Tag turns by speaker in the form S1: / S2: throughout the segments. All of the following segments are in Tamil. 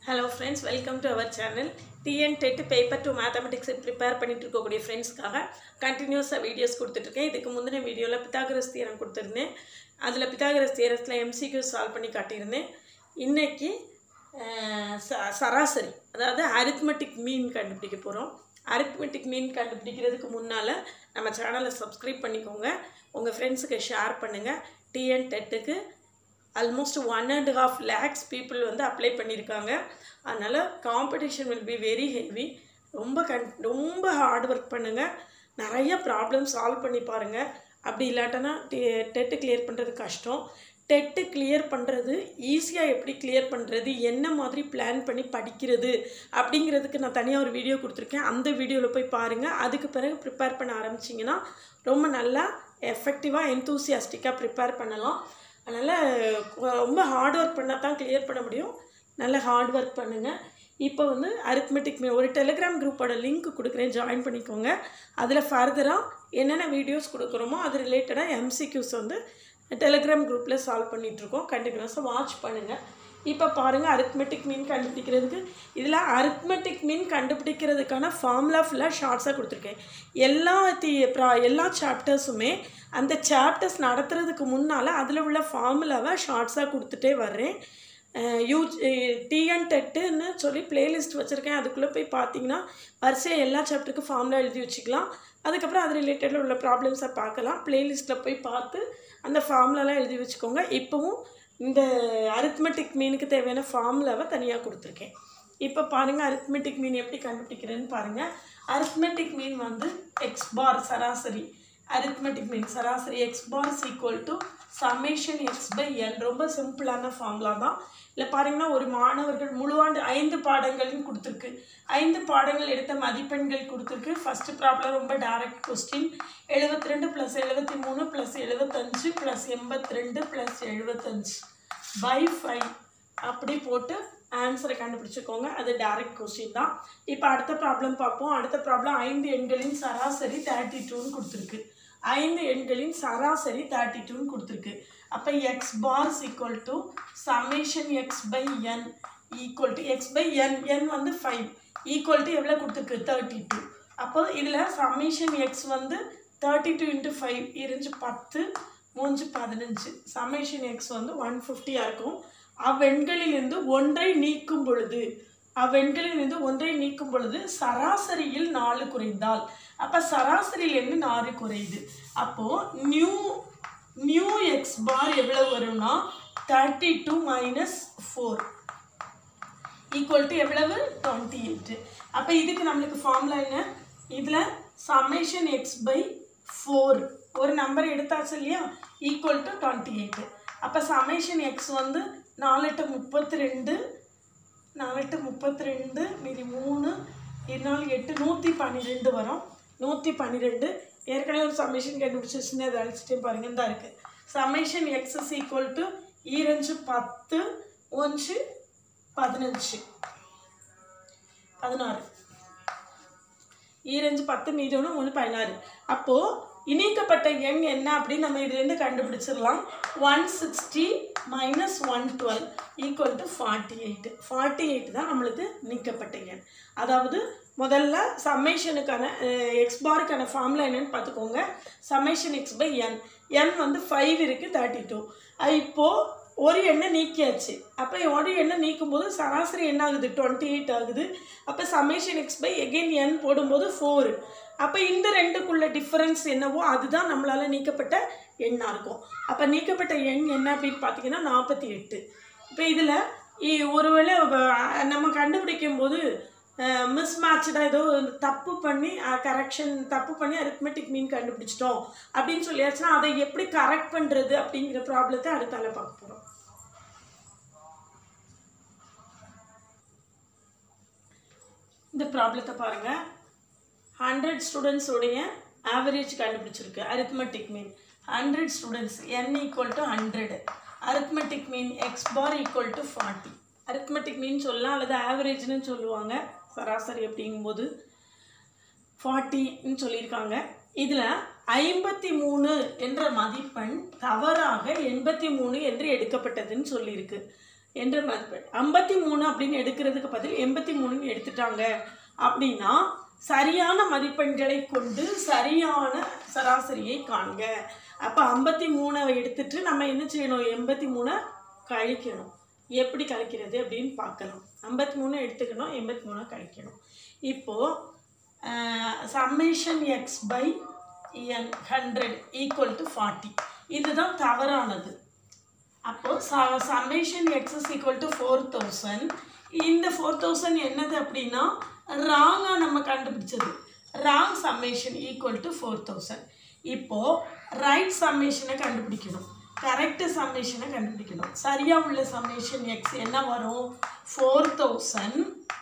S1: hello friends welcome to our channel TN TET paper to mathematics prepare பண்ணிட்டு இருக்கக்கூடிய ஃப்ரெண்ட்ஸ்க்காக கண்டினியூஸாக வீடியோஸ் கொடுத்துட்ருக்கேன் இதுக்கு முந்தின வீடியோவில் பித்தாகரஸ் தியரம் கொடுத்துருந்தேன் அதில் பித்தாகரஸ் தியரத்தில் எம்சிக்யூ சால்வ் பண்ணி காட்டியிருந்தேன் இன்னைக்கு அஹ், ச- சராசரி அதாவது அரித்மெட்டிக் மீன் கண்டுபிடிக்க போகிறோம் அரித்மெட்டிக் மீன் கண்டுபிடிக்கிறதுக்கு முன்னால் நம்ம சேனலை சப்ஸ்கிரைப் பண்ணிக்கோங்க உங்கள் ஃப்ரெண்ட்ஸுக்கு ஷேர் பண்ணுங்கள் டிஎன் டெட்டுக்கு almost one and half lakhs people வந்து அப்ளை பண்ணியிருக்காங்க அதனால் competition will be very heavy ரொம்ப கன் ரொம்ப ஹார்ட் ஒர்க் பண்ணுங்கள் நிறைய ப்ராப்ளம் சால்வ் பண்ணி பாருங்கள் அப்படி இல்லாட்டனா டெட்டு கிளியர் பண்ணுறது கஷ்டம் டெட்டு கிளியர் பண்ணுறது ஈஸியாக எப்படி கிளியர் பண்ணுறது என்ன மாதிரி பிளான் பண்ணி படிக்கிறது அப்படிங்கிறதுக்கு நான் தனியாக ஒரு வீடியோ கொடுத்துருக்கேன் அந்த வீடியோவில் போய் பாருங்கள் அதுக்கு பிறகு ப்ரிப்பேர் பண்ண ஆரம்பிச்சிங்கன்னா ரொம்ப நல்லா எஃபெக்டிவாக என்தூசியாஸ்டிக்காக ப்ரிப்பேர் பண்ணலாம் அதனால் ரொம்ப ஹார்ட் ஒர்க் பண்ணால் தான் கிளியர் பண்ண முடியும் நல்ல ஹார்ட் ஒர்க் பண்ணுங்கள் இப்போ வந்து அரித்மெட்டிக் ஒரு டெலிகிராம் குரூப்போட லிங்க் கொடுக்குறேன் ஜாயின் பண்ணிக்கோங்க அதில் ஃபர்தராக என்னென்ன வீடியோஸ் கொடுக்குறோமோ அது ரிலேட்டடாக எம்சிக்யூஸ் வந்து டெலிகிராம் குரூப்பில் சால்வ் பண்ணிகிட்ருக்கோம் கண்டினியூஸாக வாட்ச் பண்ணுங்கள் இப்போ பாருங்கள் அரித்மெட்டிக் மீன் கண்டுபிடிக்கிறதுக்கு இதில் அரித்மெட்டிக் மீன் கண்டுபிடிக்கிறதுக்கான ஃபார்முலா ஃபுல்லாக ஷார்ட்ஸாக கொடுத்துருக்கேன் எல்லா தி ப்ரா எல்லா சாப்டர்ஸுமே அந்த சாப்டர்ஸ் நடத்துறதுக்கு முன்னால் அதில் உள்ள ஃபார்முலாவை ஷார்ட்ஸாக கொடுத்துட்டே வர்றேன் யூ டிஎன் டெட்டுன்னு சொல்லி பிளேலிஸ்ட் வச்சுருக்கேன் அதுக்குள்ளே போய் பார்த்தீங்கன்னா வரிசையாக எல்லா சாப்டருக்கும் ஃபார்முலா எழுதி வச்சுக்கலாம் அதுக்கப்புறம் அது ரிலேட்டடில் உள்ள ப்ராப்ளம்ஸை பார்க்கலாம் பிளேலிஸ்ட்டில் போய் பார்த்து அந்த ஃபார்முலாலாம் எழுதி வச்சுக்கோங்க இப்போவும் இந்த அரித்மெட்டிக் மீனுக்கு தேவையான ஃபார்முலாவை தனியாக கொடுத்துருக்கேன் இப்போ பாருங்கள் அரித்மெட்டிக் மீன் எப்படி கண்டுபிடிக்கிறேன்னு பாருங்கள் அரித்மெட்டிக் மீன் வந்து எக்ஸ் பார் சராசரி அரித்மெட்டிக் மீன் சராசரி x bar is equal to summation x by n ரொம்ப சிம்பிளான ஃபார்முலா தான் இல்லை பாருங்கன்னா ஒரு மாணவர்கள் முழுவாண்டு ஐந்து பாடங்கள்னு கொடுத்துருக்கு ஐந்து பாடங்கள் எடுத்த மதிப்பெண்கள் கொடுத்துருக்கு ஃபஸ்ட்டு ப்ராப்ளம் ரொம்ப டைரக்ட் கொஸ்டின் எழுபத்தி ரெண்டு ப்ளஸ் எழுபத்தி மூணு ப்ளஸ் எழுபத்தஞ்சு ப்ளஸ் எண்பத்தி ரெண்டு ப்ளஸ் எழுபத்தஞ்சு பை ஃபைவ் அப்படி போட்டு ஆன்சரை கண்டுபிடிச்சிக்கோங்க அது டைரக்ட் கொஸ்டின் தான் இப்போ அடுத்த ப்ராப்ளம் பார்ப்போம் அடுத்த ப்ராப்ளம் ஐந்து எண்களின் சராசரி தேர்ட்டி டூன்னு கொடுத்துருக்கு ஐந்து எண்களின் சராசரி தேர்ட்டி டூன்னு கொடுத்துருக்கு அப்போ x bar equal to summation x by n equal to x by n n வந்து ஃபைவ் ஈக்குவல் டு எவ்வளோ கொடுத்துருக்கு தேர்ட்டி டூ அப்போ இதில் சமேஷன் எக்ஸ் வந்து தேர்ட்டி டூ இன்ட்டு ஃபைவ் இருந்துச்சு பத்து மூஞ்சு பதினஞ்சு சமேஷன் எக்ஸ் வந்து ஒன் ஃபிஃப்டியாக இருக்கும் அவ்வெண்களிலிருந்து ஒன்றை நீக்கும் பொழுது அவ்வெண்களிலிருந்து ஒன்றை நீக்கும் பொழுது சராசரியில் நாலு குறைந்தால் அப்போ சராசரியிலேருந்து நாலு குறையுது அப்போது நியூ நியூ எக்ஸ் பார் எவ்வளோ வரும்னா thirty two minus four equal to எவ்வளவு டுவெண்ட்டி எயிட்டு அப்போ இதுக்கு நம்மளுக்கு ஃபார்முலா என்ன இதில் சமேஷன் எக்ஸ் பை ஃபோர் ஒரு நம்பர் எடுத்தாச்சு இல்லையா ஈக்குவல் டு டுவெண்ட்டி எயிட்டு அப்போ சமேஷன் எக்ஸ் வந்து நாலெட்டு முப்பத்தி ரெண்டு நாலெட்டு முப்பத்தி ரெண்டு மீதி மூணு இருநாலு எட்டு நூற்றி பன்னிரெண்டு வரும் நூற்றி பன்னிரெண்டு ஏற்கனவே ஒரு சமேஷன் கண்டுபிடிச்சிச்சுன்னு அதை அழிச்சிட்டே பாருங்க இந்த இருக்குது summation x is equal to ஈரஞ்சு பத்து ஒன்று பதினஞ்சு பதினாறு ஈரஞ்சு பத்து மீதி ஒன்று ஒன்று பதினாறு அப்போது இணைக்கப்பட்ட எண் என்ன அப்படின்னு நம்ம இதுலேருந்து கண்டுபிடிச்சிடலாம் one sixty minus one twelve equal to forty eight forty eight தான் நம்மளுக்கு நீக்கப்பட்ட எண் அதாவது முதல்ல சம்மேஷனுக்கான எக்ஸ் பாருக்கான ஃபார்முலா என்னன்னு பார்த்துக்கோங்க summation x by n n வந்து ஃபைவ் இருக்குது தேர்ட்டி டூ இப்போது ஒரு எண்ணை நீக்கியாச்சு அப்போ ஒரு எண்ணை நீக்கும் போது சராசரி என்ன ஆகுது டுவெண்ட்டி எயிட் ஆகுது அப்போ summation x by again n போடும்போது ஃபோர் அப்போ இந்த ரெண்டுக்குள்ள டிஃபரன்ஸ் என்னவோ அதுதான் நம்மளால் நீக்கப்பட்ட எண்ணாக இருக்கும் அப்போ நீக்கப்பட்ட எண் என்ன அப்படின்னு பார்த்தீங்கன்னா நாற்பத்தி எட்டு இப்போ இதில் ஒருவேளை வ- நம்ம கண்டுபிடிக்கும் போது மிஸ் மேட்ச்டாக ஏதோ தப்பு பண்ணி கரெக்ஷன் தப்பு பண்ணி அரித்மெட்டிக் மீன் கண்டுபிடிச்சிட்டோம் அப்படின்னு சொல்லியாச்சுன்னா அதை எப்படி கரெக்ட் பண்ணுறது அப்படிங்கிற ப்ராப்ளத்தை அடுத்தால பார்க்க போகிறோம் இந்த ப்ராப்ளத்தை பாருங்கள் ஹண்ட்ரட் ஸ்டூடெண்ட்ஸோடைய ஆவரேஜ் கண்டுபிடிச்சிருக்கு arithmetic mean hundred students n equal to hundred arithmetic mean x bar equal to forty arithmetic mean சொல்லலாம் அல்லது ஆவரேஜ்னு சொல்லுவாங்க சராசரி அப்படிங்கும்போது ஃபார்ட்டின்னு சொல்லியிருக்காங்க இதில் ஐம்பத்தி மூணு என்ற மதிப்பெண் தவறாக எண்பத்தி மூணு என்று எடுக்கப்பட்டதுன்னு சொல்லியிருக்கு என்ற மதிப்பெண் ஐம்பத்தி மூணு அப்படின்னு எடுக்கிறதுக்கு பதில் எண்பத்தி மூணுன்னு எடுத்துட்டாங்க அப்படின்னா சரியான மதிப்பெண்களை கொண்டு சரியான சராசரியை காண்க அப்போ ஐம்பத்தி மூணை எடுத்துட்டு நம்ம என்ன செய்யணும் எண்பத்தி மூணை கழிக்கணும் எப்படி கழிக்கிறது அப்படின்னு பார்க்கலாம் ஐம்பத்தி மூணு எடுத்துக்கணும் எண்பத்தி மூணை கழிக்கணும் இப்போது summation x by n hundred equal to forty இதுதான் தவறானது அப்போது summation x is equal to four thousand இந்த ஃபோர் தௌசண்ட் என்னது அப்படின்னா ராங்காக நம்ம கண்டுபிடிச்சது wrong summation equal to four thousand இப்போது ரைட் சம்மேஷனை கண்டுபிடிக்கணும் கரெக்ட் சம்மேஷனை கண்டுபிடிக்கணும் சரியாக உள்ள சம்மேஷன் எக்ஸ் என்ன வரும் ஃபோர் தௌசண்ட்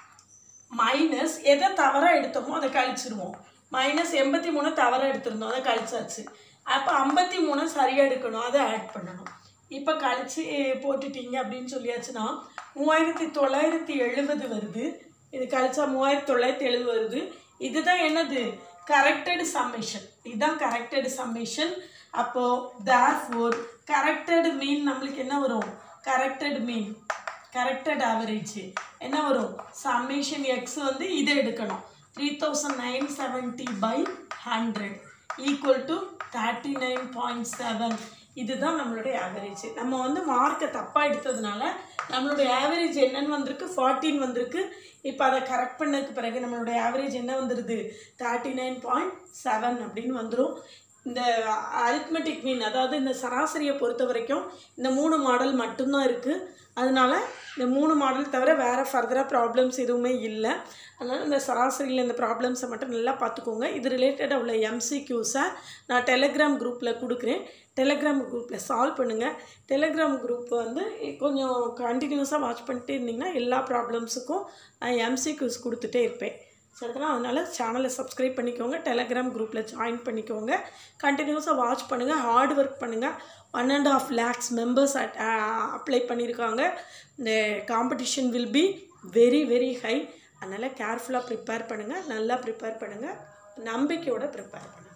S1: மைனஸ் எதை தவறாக எடுத்தோமோ அதை கழிச்சிருவோம் மைனஸ் எண்பத்தி மூணு தவறாக எடுத்திருந்தோம் அதை கழிச்சாச்சு அப்போ ஐம்பத்தி மூணு சரியாக எடுக்கணும் அதை ஆட் பண்ணணும் இப்போ கழிச்சு போட்டுட்டீங்க அப்படின்னு சொல்லியாச்சுன்னா மூவாயிரத்தி தொள்ளாயிரத்தி எழுபது வருது இது கழிச்சா மூவாயிரத்தி தொள்ளாயிரத்தி எழுபது வருது இதுதான் என்னது கரெக்டட் சம்மேஷன் இதுதான் கரெக்டட் சம்மேஷன் அப்போது தேர் ஃபோர் கரெக்டட் மீன் நம்மளுக்கு என்ன வரும் கரெக்டட் மீன் கரெக்டட் ஆவரேஜ் என்ன வரும் சம்மேஷன் எக்ஸ் வந்து இதை எடுக்கணும் three thousand nine seventy by hundred equal to thirty nine point seven இதுதான் நம்மளுடைய ஆவரேஜ் நம்ம வந்து மார்க்கை தப்பாக எடுத்ததுனால நம்மளுடைய ஆவரேஜ் என்னன்னு வந்திருக்கு ஃபார்ட்டின் வந்திருக்கு இப்போ அதை கரெக்ட் பண்ணதுக்கு பிறகு நம்மளுடைய ஆவரேஜ் என்ன வந்துடுது தேர்ட்டி நைன் பாயிண்ட் செவன் அப்படின்னு வந்துடும் இந்த அரித்மெட்டிக் மீன் அதாவது இந்த சராசரியை பொறுத்த வரைக்கும் இந்த மூணு மாடல் மட்டும்தான் இருக்குது அதனால இந்த மூணு மாடல் தவிர வேறு ஃபர்தராக ப்ராப்ளம்ஸ் எதுவுமே இல்லை அதனால் இந்த சராசரியில் இந்த ப்ராப்ளம்ஸை மட்டும் நல்லா பார்த்துக்கோங்க இது ரிலேட்டடாக உள்ள எம்சிக்யூஸை நான் டெலகிராம் குரூப்பில் கொடுக்குறேன் டெலகிராம் குரூப்பில் சால்வ் பண்ணுங்கள் டெலகிராம் குரூப் வந்து கொஞ்சம் கண்டினியூஸாக வாட்ச் பண்ணிட்டே இருந்தீங்கன்னா எல்லா ப்ராப்ளம்ஸுக்கும் நான் எம்சிக்யூஸ் கொடுத்துட்டே இருப்பேன் சரிங்களா அதனால் சேனலை சப்ஸ்கிரைப் பண்ணிக்கோங்க டெலகிராம் குரூப்பில் ஜாயின் பண்ணிக்கோங்க கண்டினியூஸாக வாட்ச் பண்ணுங்கள் ஹார்ட் ஒர்க் பண்ணுங்கள் one and half lakhs members at apply பண்ணியிருக்காங்க இந்த competition will be very very high அதனால் கேர்ஃபுல்லாக ப்ரிப்பேர் பண்ணுங்கள் நல்லா ப்ரிப்பேர் பண்ணுங்கள் நம்பிக்கையோட ப்ரிப்பேர் பண்ணுங்கள்